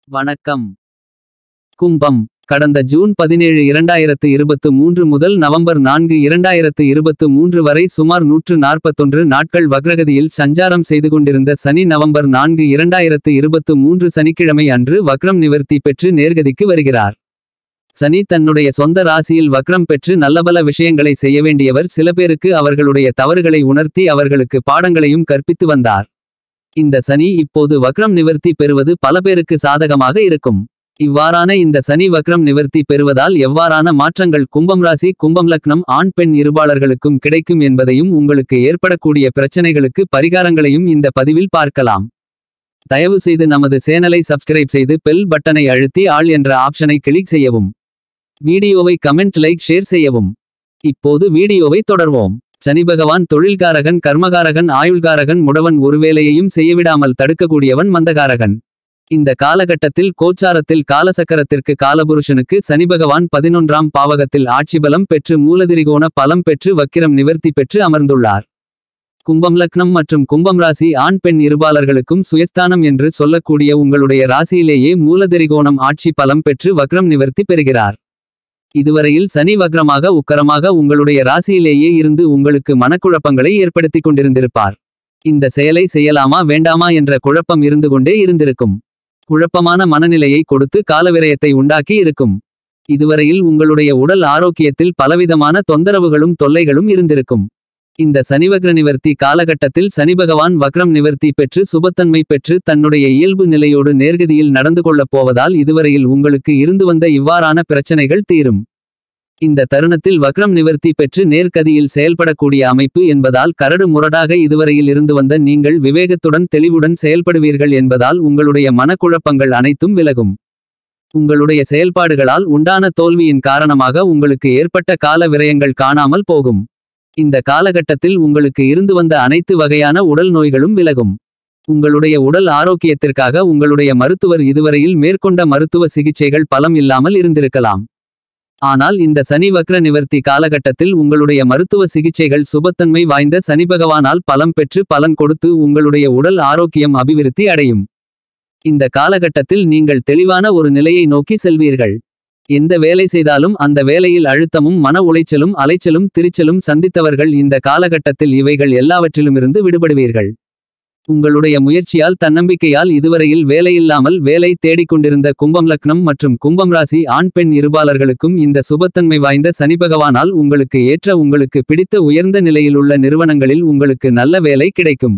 வணக்கம் கும்பம் கடந்த ஜூன் பதினேழு இரண்டாயிரத்து இருபத்து மூன்று முதல் நவம்பர் நான்கு இரண்டாயிரத்து இருபத்து மூன்று வரை சுமார் நூற்று நாற்பத்தொன்று நாட்கள் வக்ரகதியில் சஞ்சாரம் செய்து கொண்டிருந்த சனி நவம்பர் நான்கு இரண்டாயிரத்து இருபத்து மூன்று சனிக்கிழமை அன்று வக்ரம் நிவர்த்தி பெற்று நேர்கதிக்கு வருகிறார் சனி தன்னுடைய சொந்த ராசியில் வக்ரம் பெற்று நல்லபல விஷயங்களை செய்ய வேண்டியவர் சில பேருக்கு அவர்களுடைய தவறுகளை உணர்த்தி அவர்களுக்கு பாடங்களையும் கற்பித்து வந்தார் இந்த சனி இப்போது வக்ரம் நிவர்த்தி பெறுவது பல பேருக்கு சாதகமாக இருக்கும் இவ்வாறான இந்த சனி வக்ரம் நிவர்த்தி பெறுவதால் எவ்வாறான மாற்றங்கள் கும்பம் ராசி கும்பம் லக்னம் ஆண் பெண் இருபாளர்களுக்கும் கிடைக்கும் என்பதையும் உங்களுக்கு ஏற்படக்கூடிய பிரச்சனைகளுக்கு பரிகாரங்களையும் இந்த பதிவில் பார்க்கலாம் தயவு செய்து நமது சேனலை சப்ஸ்கிரைப் செய்து பெல் பட்டனை அழுத்தி ஆல் என்ற ஆப்ஷனை கிளிக் செய்யவும் வீடியோவை கமெண்ட் லைக் ஷேர் செய்யவும் இப்போது வீடியோவை தொடர்வோம் சனி பகவான் தொழில்காரகன் கர்மகாரகன் ஆயுள்காரகன் முடவன் ஒரு வேலையையும் செய்யவிடாமல் தடுக்கக்கூடியவன் மந்தகாரகன் இந்த காலகட்டத்தில் கோச்சாரத்தில் காலசக்கரத்திற்கு காலபுருஷனுக்கு சனி பகவான் பதினொன்றாம் பாவகத்தில் ஆட்சி பலம் பெற்று மூலதிரிகோண பலம் பெற்று வக்கிரம் நிவர்த்தி பெற்று அமர்ந்துள்ளார் கும்பம் லக்னம் மற்றும் கும்பம் ராசி ஆண் பெண் இருபாளர்களுக்கும் சுயஸ்தானம் என்று சொல்லக்கூடிய உங்களுடைய ராசியிலேயே மூலதிரிகோணம் ஆட்சி பலம் பெற்று வக்ரம் நிவர்த்தி பெறுகிறார் இதுவரையில் சனி வக்ரமாக உக்கரமாக உங்களுடைய ராசியிலேயே இருந்து உங்களுக்கு மனக்குழப்பங்களை ஏற்படுத்திக் கொண்டிருந்திருப்பார் இந்த செயலை செய்யலாமா வேண்டாமா என்ற குழப்பம் இருந்து கொண்டே இருந்திருக்கும் குழப்பமான மனநிலையை கொடுத்து காலவிரயத்தை உண்டாக்கி இருக்கும் இதுவரையில் உங்களுடைய உடல் ஆரோக்கியத்தில் பலவிதமான தொந்தரவுகளும் தொல்லைகளும் இருந்திருக்கும் இந்த சனிவக்ர நிவர்த்தி காலகட்டத்தில் சனி பகவான் வக்ரம் நிவர்த்தி பெற்று சுபத்தன்மை பெற்று தன்னுடைய இயல்பு நிலையோடு நேர்கதியில் நடந்து கொள்ளப் போவதால் இதுவரையில் உங்களுக்கு இருந்து வந்த இவ்வாறான பிரச்சனைகள் தீரும் இந்த தருணத்தில் வக்ரம் நிவர்த்தி பெற்று நேர்கதியில் செயல்படக்கூடிய அமைப்பு என்பதால் கரடு முரடாக இதுவரையில் இருந்து வந்த நீங்கள் விவேகத்துடன் தெளிவுடன் செயல்படுவீர்கள் என்பதால் உங்களுடைய மனக்குழப்பங்கள் அனைத்தும் விலகும் உங்களுடைய செயல்பாடுகளால் உண்டான தோல்வியின் காரணமாக உங்களுக்கு ஏற்பட்ட கால விரயங்கள் காணாமல் போகும் இந்த காலகட்டத்தில் உங்களுக்கு இருந்து வந்த அனைத்து வகையான உடல் நோய்களும் விலகும் உங்களுடைய உடல் ஆரோக்கியத்திற்காக உங்களுடைய மருத்துவர் இதுவரையில் மேற்கொண்ட மருத்துவ சிகிச்சைகள் பலம் இல்லாமல் இருந்திருக்கலாம் ஆனால் இந்த சனி வக்ர நிவர்த்தி காலகட்டத்தில் உங்களுடைய மருத்துவ சிகிச்சைகள் சுபத்தன்மை வாய்ந்த சனி பகவானால் பலம் பெற்று பலன் கொடுத்து உங்களுடைய உடல் ஆரோக்கியம் அபிவிருத்தி அடையும் இந்த காலகட்டத்தில் நீங்கள் தெளிவான ஒரு நிலையை நோக்கி செல்வீர்கள் எந்த வேலை செய்தாலும் அந்த வேலையில் அழுத்தமும் மன உளைச்சலும் அலைச்சலும் திரிச்சலும் சந்தித்தவர்கள் இந்த காலகட்டத்தில் இவைகள் எல்லாவற்றிலுமிருந்து விடுபடுவீர்கள் உங்களுடைய முயற்சியால் தன்னம்பிக்கையால் இதுவரையில் வேலையில்லாமல் வேலை தேடிக்கொண்டிருந்த கும்பம் லக்னம் மற்றும் கும்பம் ராசி ஆண் பெண் இருபாளர்களுக்கும் இந்த சுபத்தன்மை வாய்ந்த சனி பகவானால் உங்களுக்கு ஏற்ற உங்களுக்கு பிடித்த உயர்ந்த நிலையிலுள்ள நிறுவனங்களில் உங்களுக்கு நல்ல வேலை கிடைக்கும்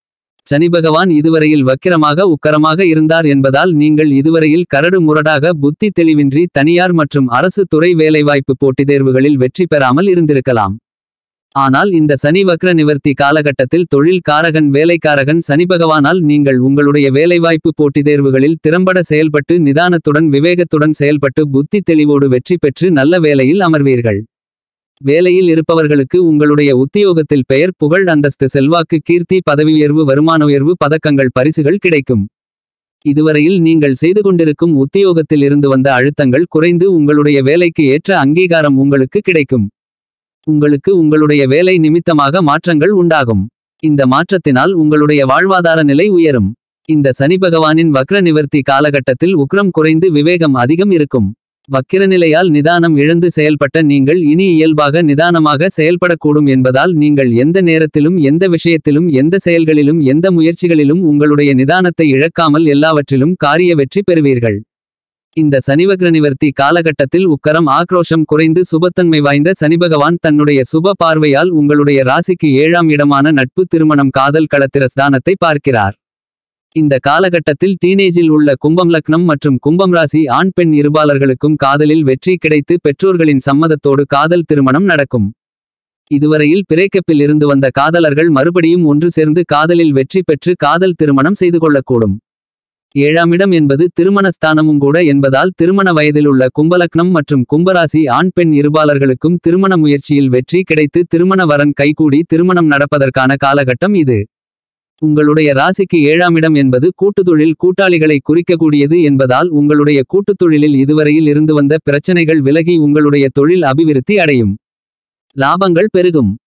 சனி பகவான் இதுவரையில் வக்கிரமாக உக்கரமாக இருந்தார் என்பதால் நீங்கள் இதுவரையில் கரடு முரடாக புத்தி தெளிவின்றி தனியார் மற்றும் அரசு துறை வேலைவாய்ப்பு போட்டித் தேர்வுகளில் வெற்றி பெறாமல் இருந்திருக்கலாம் ஆனால் இந்த சனி வக்ர நிவர்த்தி காலகட்டத்தில் தொழில் காரகன் வேலைக்காரகன் சனி பகவானால் நீங்கள் உங்களுடைய வேலைவாய்ப்பு போட்டித் தேர்வுகளில் திறம்பட செயல்பட்டு நிதானத்துடன் விவேகத்துடன் செயல்பட்டு புத்தி தெளிவோடு வெற்றி பெற்று நல்ல வேலையில் அமர்வீர்கள் வேலையில் இருப்பவர்களுக்கு உங்களுடைய உத்தியோகத்தில் பெயர் புகழ் அந்தஸ்து செல்வாக்கு கீர்த்தி பதவி உயர்வு வருமான உயர்வு பதக்கங்கள் பரிசுகள் கிடைக்கும் இதுவரையில் நீங்கள் செய்து கொண்டிருக்கும் உத்தியோகத்தில் இருந்து வந்த அழுத்தங்கள் குறைந்து உங்களுடைய வேலைக்கு ஏற்ற அங்கீகாரம் உங்களுக்கு கிடைக்கும் உங்களுக்கு உங்களுடைய வேலை நிமித்தமாக மாற்றங்கள் உண்டாகும் இந்த மாற்றத்தினால் உங்களுடைய வாழ்வாதார நிலை உயரும் இந்த சனி பகவானின் வக்ர நிவர்த்தி காலகட்டத்தில் உக்ரம் குறைந்து விவேகம் அதிகம் இருக்கும் வக்கிரநிலையால் நிதானம் இழந்து செயல்பட்ட நீங்கள் இனி இயல்பாக நிதானமாக செயல்படக்கூடும் என்பதால் நீங்கள் எந்த நேரத்திலும் எந்த விஷயத்திலும் எந்த செயல்களிலும் எந்த முயற்சிகளிலும் உங்களுடைய நிதானத்தை இழக்காமல் எல்லாவற்றிலும் காரிய வெற்றி பெறுவீர்கள் இந்த சனிவக்ர நிவர்த்தி காலகட்டத்தில் உக்கரம் ஆக்ரோஷம் குறைந்து சுபத்தன்மை வாய்ந்த சனிபகவான் தன்னுடைய சுப பார்வையால் உங்களுடைய ராசிக்கு ஏழாம் இடமான நட்பு திருமணம் காதல் களத்திரஸ்தானத்தை பார்க்கிறார் இந்த காலகட்டத்தில் டீனேஜில் உள்ள கும்பம் லக்னம் மற்றும் கும்பம் ராசி ஆண் பெண் இருபாளர்களுக்கும் காதலில் வெற்றி கிடைத்து பெற்றோர்களின் சம்மதத்தோடு காதல் திருமணம் நடக்கும் இதுவரையில் பிரேக்கப்பில் இருந்து வந்த காதலர்கள் மறுபடியும் ஒன்று சேர்ந்து காதலில் வெற்றி பெற்று காதல் திருமணம் செய்து கொள்ளக்கூடும் ஏழாமிடம் என்பது திருமணஸ்தானமும் கூட என்பதால் திருமண வயதிலுள்ள கும்பலக்னம் மற்றும் கும்பராசி ஆண் பெண் இருபாளர்களுக்கும் திருமண முயற்சியில் வெற்றி கிடைத்து திருமண வரன் கைகூடி திருமணம் நடப்பதற்கான காலகட்டம் இது உங்களுடைய ராசிக்கு ஏழாமிடம் என்பது கூட்டுத்தொழில் கூட்டாளிகளை குறிக்கக்கூடியது என்பதால் உங்களுடைய கூட்டுத்தொழிலில் இதுவரையில் இருந்து வந்த பிரச்சனைகள் விலகி உங்களுடைய தொழில் அபிவிருத்தி அடையும் லாபங்கள் பெருகும்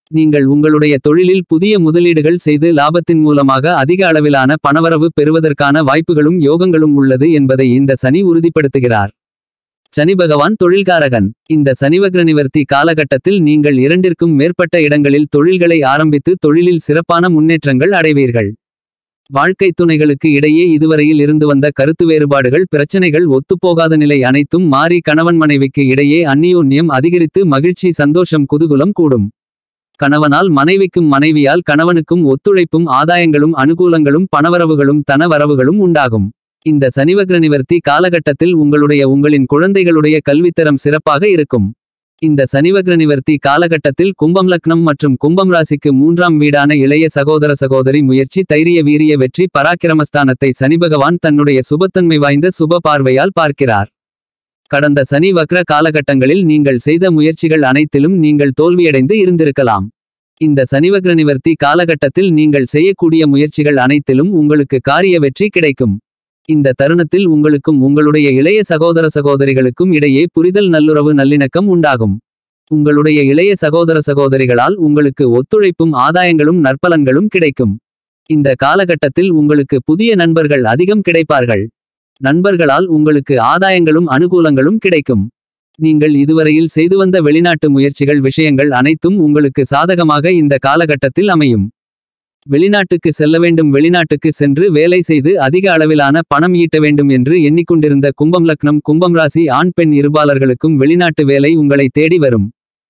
நீங்கள் உங்களுடைய தொழிலில் புதிய முதலீடுகள் செய்து லாபத்தின் மூலமாக அதிக அளவிலான பணவரவு பெறுவதற்கான வாய்ப்புகளும் யோகங்களும் உள்ளது என்பதை இந்த சனி உறுதிப்படுத்துகிறார் சனி பகவான் தொழில்காரகன் இந்த சனிவக்ர நிவர்த்தி காலகட்டத்தில் நீங்கள் இரண்டிற்கும் மேற்பட்ட இடங்களில் தொழில்களை ஆரம்பித்து தொழிலில் சிறப்பான முன்னேற்றங்கள் அடைவீர்கள் வாழ்க்கை துணைகளுக்கு இடையே இதுவரையில் இருந்து வந்த கருத்து வேறுபாடுகள் பிரச்சனைகள் ஒத்துப்போகாத நிலை அனைத்தும் மாறி கணவன் மனைவிக்கு இடையே அந்நியோன்யம் அதிகரித்து மகிழ்ச்சி சந்தோஷம் குதூகுலம் கூடும் கணவனால் மனைவிக்கும் மனைவியால் கணவனுக்கும் ஒத்துழைப்பும் ஆதாயங்களும் அனுகூலங்களும் பணவரவுகளும் தனவரவுகளும் உண்டாகும் இந்த சனிவக்ர நிவர்த்தி காலகட்டத்தில் உங்களுடைய உங்களின் குழந்தைகளுடைய கல்வித்தரம் சிறப்பாக இருக்கும் இந்த சனிவக்ர நிவர்த்தி காலகட்டத்தில் கும்பம் லக்னம் மற்றும் கும்பம் ராசிக்கு மூன்றாம் வீடான இளைய சகோதர சகோதரி முயற்சி தைரிய வீரிய வெற்றி பராக்கிரமஸ்தானத்தை சனிபகவான் தன்னுடைய சுபத்தன்மை வாய்ந்த சுப பார்வையால் பார்க்கிறார் கடந்த சனி வக்ர காலகட்டங்களில் நீங்கள் செய்த முயற்சிகள் அனைத்திலும் நீங்கள் தோல்வியடைந்து இருந்திருக்கலாம் இந்த சனிவக்ர நிவர்த்தி காலகட்டத்தில் நீங்கள் செய்யக்கூடிய முயற்சிகள் அனைத்திலும் உங்களுக்கு காரிய வெற்றி கிடைக்கும் இந்த தருணத்தில் உங்களுக்கும் உங்களுடைய இளைய சகோதர சகோதரிகளுக்கும் இடையே புரிதல் நல்லுறவு நல்லிணக்கம் உண்டாகும் உங்களுடைய இளைய சகோதர சகோதரிகளால் உங்களுக்கு ஒத்துழைப்பும் ஆதாயங்களும் நற்பலன்களும் கிடைக்கும் இந்த காலகட்டத்தில் உங்களுக்கு புதிய நண்பர்கள் அதிகம் கிடைப்பார்கள் நண்பர்களால் உங்களுக்கு ஆதாயங்களும் அனுகூலங்களும் கிடைக்கும் நீங்கள் இதுவரையில் செய்து வந்த வெளிநாட்டு முயற்சிகள் விஷயங்கள் அனைத்தும் உங்களுக்கு சாதகமாக இந்த காலகட்டத்தில் அமையும் வெளிநாட்டுக்கு செல்ல வேண்டும் வெளிநாட்டுக்கு சென்று வேலை செய்து அதிக அளவிலான பணம் ஈட்ட வேண்டும் என்று எண்ணிக்கொண்டிருந்த கும்பம் லக்னம் கும்பம் ராசி ஆண் பெண் இருபாளர்களுக்கும் வெளிநாட்டு வேலை உங்களை தேடி வரும்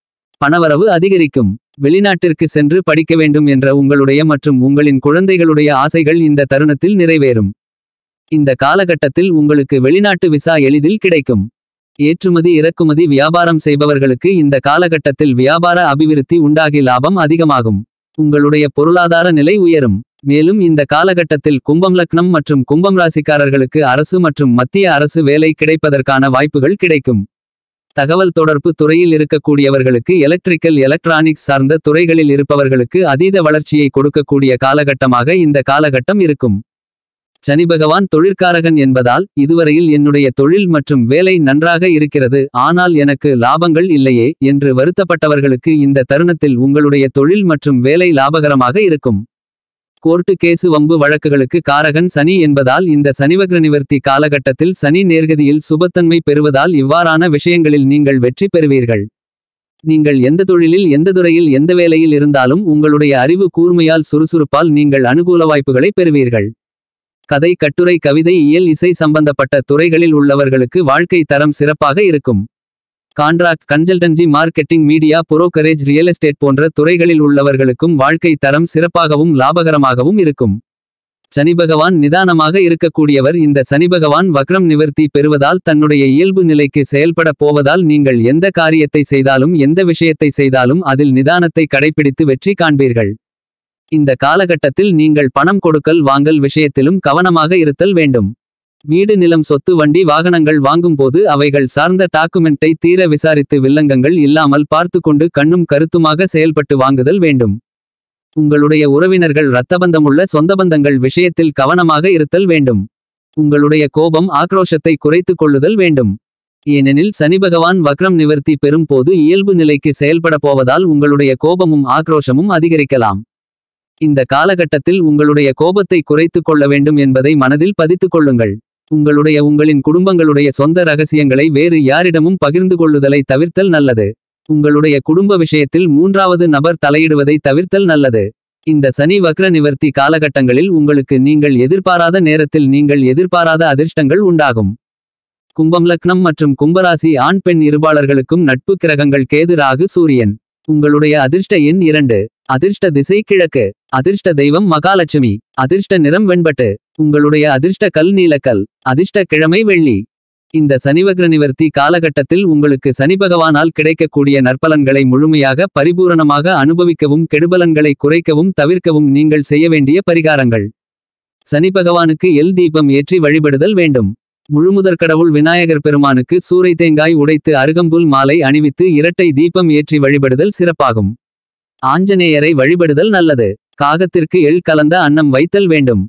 பணவரவு அதிகரிக்கும் வெளிநாட்டிற்கு சென்று படிக்க வேண்டும் என்ற உங்களுடைய மற்றும் உங்களின் குழந்தைகளுடைய ஆசைகள் இந்த தருணத்தில் நிறைவேறும் இந்த காலகட்டத்தில் உங்களுக்கு வெளிநாட்டு விசா எளிதில் கிடைக்கும் ஏற்றுமதி இறக்குமதி வியாபாரம் செய்பவர்களுக்கு இந்த காலகட்டத்தில் வியாபார அபிவிருத்தி உண்டாகி லாபம் அதிகமாகும் உங்களுடைய பொருளாதார நிலை உயரும் மேலும் இந்த காலகட்டத்தில் கும்பம் லக்னம் மற்றும் கும்பம் ராசிக்காரர்களுக்கு அரசு மற்றும் மத்திய அரசு வேலை கிடைப்பதற்கான வாய்ப்புகள் கிடைக்கும் தகவல் தொடர்பு துறையில் இருக்கக்கூடியவர்களுக்கு எலக்ட்ரிக்கல் எலக்ட்ரானிக்ஸ் சார்ந்த துறைகளில் இருப்பவர்களுக்கு அதீத வளர்ச்சியை கொடுக்கக்கூடிய காலகட்டமாக இந்த காலகட்டம் இருக்கும் சனி பகவான் தொழிற்காரகன் என்பதால் இதுவரையில் என்னுடைய தொழில் மற்றும் வேலை நன்றாக இருக்கிறது ஆனால் எனக்கு லாபங்கள் இல்லையே என்று வருத்தப்பட்டவர்களுக்கு இந்த தருணத்தில் உங்களுடைய தொழில் மற்றும் வேலை லாபகரமாக இருக்கும் கோர்ட்டு கேசு வம்பு வழக்குகளுக்கு காரகன் சனி என்பதால் இந்த சனிவக்ர நிவர்த்தி காலகட்டத்தில் சனி நேர்கதியில் சுபத்தன்மை பெறுவதால் இவ்வாறான விஷயங்களில் நீங்கள் வெற்றி பெறுவீர்கள் நீங்கள் எந்த தொழிலில் எந்த துறையில் எந்த வேலையில் இருந்தாலும் உங்களுடைய அறிவு கூர்மையால் சுறுசுறுப்பால் நீங்கள் அனுகூல வாய்ப்புகளை பெறுவீர்கள் கதை கட்டுரை கவிதை இயல் இசை சம்பந்தப்பட்ட துறைகளில் உள்ளவர்களுக்கு வாழ்க்கை தரம் சிறப்பாக இருக்கும் contract consultancy marketing media brokerage real estate போன்ற துறைகளில் உள்ளவர்களுக்கும் வாழ்க்கை தரம் சிறப்பாகவும் லாபகரமாகவும் இருக்கும் சனி பகவான் நிதானமாக இருக்கக்கூடியவர் இந்த சனி பகவான் வக்ரம் நிவர்த்தி பெறுவதால் தன்னுடைய இயல்பு நிலைக்கு செயல்பட போவதால் நீங்கள் எந்த காரியத்தை செய்தாலும் எந்த விஷயத்தை செய்தாலும் அதில் நிதானத்தை கடைபிடித்து வெற்றி காண்பீர்கள் இந்த காலகட்டத்தில் நீங்கள் பணம் கொடுக்கல் வாங்கல் விஷயத்திலும் கவனமாக இருத்தல் வேண்டும் வீடு நிலம் சொத்து வண்டி வாகனங்கள் வாங்கும்போது அவைகள் சார்ந்த டாக்குமெண்ட்டை தீர விசாரித்து வில்லங்கங்கள் இல்லாமல் பார்த்து கொண்டு கண்ணும் கருத்துமாக செயல்பட்டு வாங்குதல் வேண்டும் உங்களுடைய உறவினர்கள் இரத்தபந்தமுள்ள சொந்த பந்தங்கள் விஷயத்தில் கவனமாக இருத்தல் வேண்டும் உங்களுடைய கோபம் ஆக்ரோஷத்தை குறைத்துக் கொள்ளுதல் வேண்டும் ஏனெனில் சனி பகவான் வக்ரம் நிவர்த்தி பெறும் போது இயல்பு நிலைக்கு செயல்பட போவதால் உங்களுடைய கோபமும் ஆக்ரோஷமும் அதிகரிக்கலாம் இந்த காலகட்டத்தில் உங்களுடைய கோபத்தை குறைத்துக் கொள்ள வேண்டும் என்பதை மனதில் பதித்துக் கொள்ளுங்கள் உங்களுடைய உங்களின் குடும்பங்களுடைய சொந்த ரகசியங்களை வேறு யாரிடமும் பகிர்ந்து கொள்ளுதலை தவிர்த்தல் நல்லது உங்களுடைய குடும்ப விஷயத்தில் மூன்றாவது நபர் தலையிடுவதை தவிர்த்தல் நல்லது இந்த சனி வக்ர நிவர்த்தி காலகட்டங்களில் உங்களுக்கு நீங்கள் எதிர்பாராத நேரத்தில் நீங்கள் எதிர்பாராத அதிர்ஷ்டங்கள் உண்டாகும் கும்பம் லக்னம் மற்றும் கும்பராசி ஆண் பெண் இருபாளர்களுக்கும் நட்பு கிரகங்கள் கேது ராகு சூரியன் உங்களுடைய அதிர்ஷ்ட எண் இரண்டு அதிர்ஷ்ட திசை கிழக்கு அதிர்ஷ்ட தெய்வம் மகாலட்சுமி அதிர்ஷ்ட நிறம் வெண்பட்டு உங்களுடைய அதிர்ஷ்ட கல் நீலக்கல் அதிர்ஷ்ட கிழமை வெள்ளி இந்த சனிவக்ர நிவர்த்தி காலகட்டத்தில் உங்களுக்கு சனி பகவானால் கிடைக்கக்கூடிய நற்பலன்களை முழுமையாக பரிபூரணமாக அனுபவிக்கவும் கெடுபலன்களை குறைக்கவும் தவிர்க்கவும் நீங்கள் செய்ய வேண்டிய பரிகாரங்கள் சனி பகவானுக்கு எல் தீபம் ஏற்றி வழிபடுதல் வேண்டும் முழுமுதற் கடவுள் விநாயகர் பெருமானுக்கு சூறை தேங்காய் உடைத்து அருகம்புல் மாலை அணிவித்து இரட்டை தீபம் ஏற்றி வழிபடுதல் சிறப்பாகும் ஆஞ்சநேயரை வழிபடுதல் நல்லது காகத்திற்கு எள் கலந்த அன்னம் வைத்தல் வேண்டும்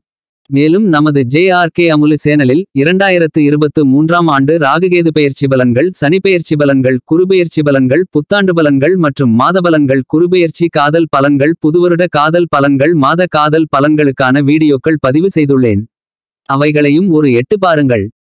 மேலும் நமது ஜேஆர்கே அமுலு சேனலில் இரண்டாயிரத்து இருபத்து மூன்றாம் ஆண்டு ராகுகேது பெயர்ச்சி பலன்கள் சனிப்பெயர்ச்சி பலன்கள் குறுபெயர்ச்சி பலன்கள் புத்தாண்டு பலன்கள் மற்றும் மாத பலன்கள் குறுபெயர்ச்சி காதல் பலன்கள் புதுவருட காதல் பலன்கள் மாத காதல் பலன்களுக்கான வீடியோக்கள் பதிவு செய்துள்ளேன் அவைகளையும் ஒரு எட்டு பாருங்கள்